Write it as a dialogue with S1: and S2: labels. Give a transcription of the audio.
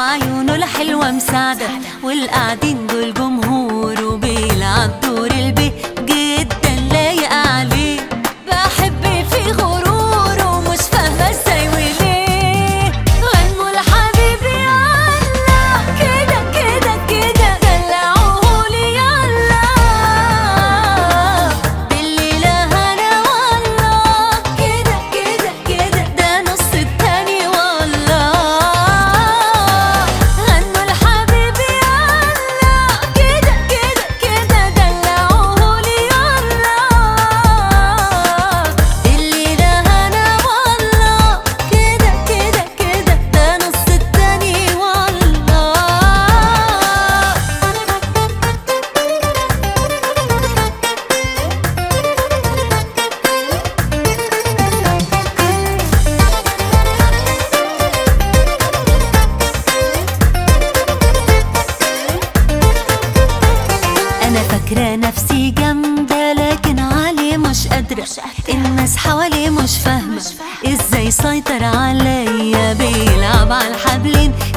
S1: وعيونه الحلوة مساعدة والقاعدين دول جمهور وبيلعب دور البي جدا لايق عليه بحب في غرور ومش فاهمة ازاي وليه غنوا لحبيبي يلا كده كده كده دلعوهولي يلا بالليلة هنا والله كده كده كده ده نص التاني والله غنوا لحبيبي يلا كده كده كده دلعوهولي يلا الليلة هنا والله كده كده كده ده نص التاني والله انا فاكره نفسي جامده لكن عليه مش قادره الناس حواليه مش فاهمه ازاي سيطر عليا بيلعب على الحبلين